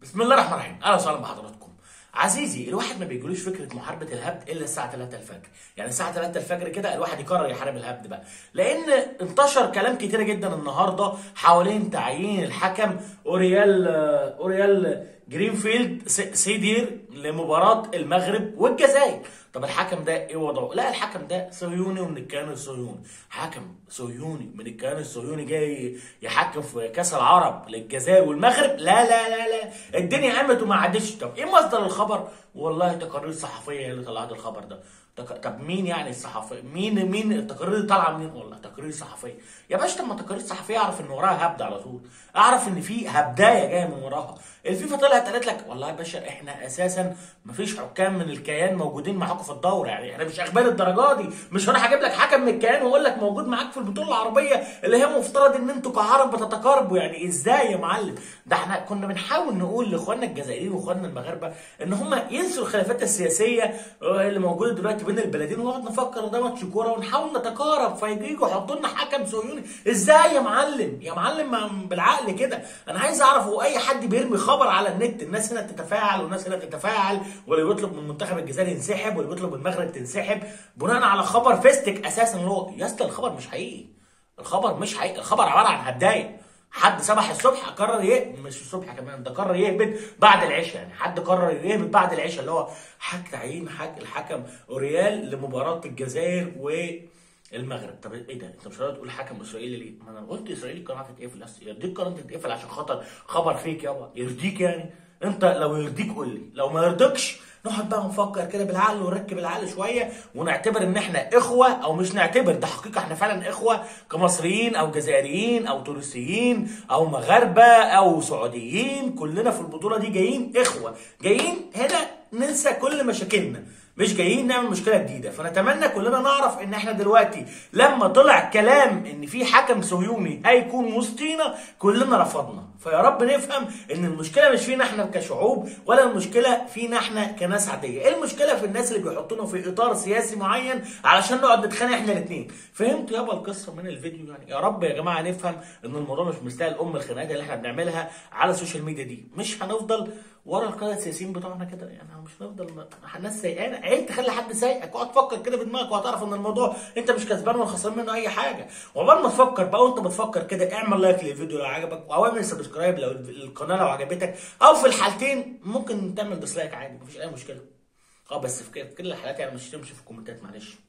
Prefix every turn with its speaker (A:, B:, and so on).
A: بسم الله الرحمن الرحيم اهلا وسهلا بحضراتكم عزيزي الواحد ما بيجيلوش فكره محاربه الهبد الا الساعه 3 الفجر يعني الساعه 3 الفجر كده الواحد يقرر يحارب الهبد بقى لان انتشر كلام كتير جدا النهارده حوالين تعيين الحكم اوريال اوريال جرينفيلد س- سيدير لمباراه المغرب والجزائر طب الحكم ده ايه وضعه لا الحكم ده صهيوني ومن الكيان الصهيوني حكم صهيوني من الكيان الصهيوني جاي يحكم في كاس العرب للجزائر والمغرب لا لا لا لا الدنيا قامت وما عادش طب ايه مصدر الخبر والله تقارير صحفيه هي اللي طلعت الخبر ده تك- طب مين يعني الصحفي مين مين التقارير دي طالعه منين والله تقارير صحفيه يا باشا طب ما تقارير صحفيه اعرف ان وراها هبد على طول اعرف ان في هبدايه جايه من وراها الفيفا طلعت قالت لك والله يا باشا احنا اساسا مفيش حكام من الكيان موجودين معاكم في الدوره يعني احنا مش اخبار الدرجه دي مش هروح اجيب لك حكم من الكيان واقول لك موجود معاك في البطوله العربيه اللي هي مفترض ان انتوا كعرب بتتقاربوا يعني ازاي يا معلم ده احنا كنا بنحاول نقول لاخواننا الجزائريين واخواننا المغاربه ان هم ينسوا الخلافات السياسيه آه، اللي موجوده دلوقتي بين البلدين ونقعد نفكر ده ماتش كوره ونحاول نتقارب فيجوا يحطوا لنا حكم صهيوني ازاي يا معلم يا معلم ما- بالعقل كده انا عايز اعرف هو اي حد بيرمي خبر على النت الناس هنا تتفاعل والناس هنا تتفاعل واللي بيطلب من المنتخب الجزائري ينسحب واللي بيطلب من المغرب تنسحب بناء على خبر فيستك اساسا اللي هو يا اسطى الخبر مش حقيقي الخبر مش حقيقي الخبر عباره عن هبدايه حد صبح الصبح قرر يهبط مش الصبح كمان ده قرر يهبط بعد العشاء يعني حد قرر يهبط بعد العشاء اللي هو حك تعيين حك الحكم اوريال لمباراه الجزائر والمغرب طب ايه ده انت مش راضي تقول حكم اسرائيلي ليه؟ ما انا قلت اسرائيلي القناه تتقفل أصل يرضيك القناه تتقفل عشان خاطر خبر فيك يابا يرضيك يعني انت لو يرضيك قول لي لو ما يرضيكش نقعد بقى نفكر كده بالعقل ونركب العقل شويه ونعتبر ان احنا اخوه او مش نعتبر ده حقيقه احنا فعلا اخوه كمصريين او جزائريين او تونسيين او مغاربه او سعوديين كلنا في البطوله دي جايين اخوه جايين هنا ننسى كل مشاكلنا مش جايين نعمل مشكله جديده فنتمنى كلنا نعرف ان احنا دلوقتي لما طلع كلام ان في حكم صهيوني هيكون وسطينا كلنا رفضنا فيا رب نفهم ان المشكله مش فينا احنا كشعوب ولا المشكله فينا احنا كناس عاديه ايه المشكله في الناس اللي بيحطونا في اطار سياسي معين علشان نقعد نتخانق احنا الاثنين فهمتوا يابا القصه من الفيديو يعني يا رب يا جماعه نفهم ان الموضوع مش مستاهل ام الخناقات اللي احنا بنعملها على السوشيال ميديا دي مش هنفضل ورا القاده السياسيين بتوعنا كده يعني مش هنفضل الناس سايقانا عيب تخلي حد سايقك اقعد تفكر كده في دماغك وهتعرف ان الموضوع انت مش كسبان ولا خسران منه اي حاجه وعقبال ما تفكر بقى وانت بتفكر كده اعمل لايك للفيديو لو عجبك او اعمل سبسكرايب لو القناه لو عجبتك او في الحالتين ممكن تعمل ديسلايك عادي مفيش اي مشكله اه بس في كده- في كل الحالات يعني مش تمشي في الكومنتات معلش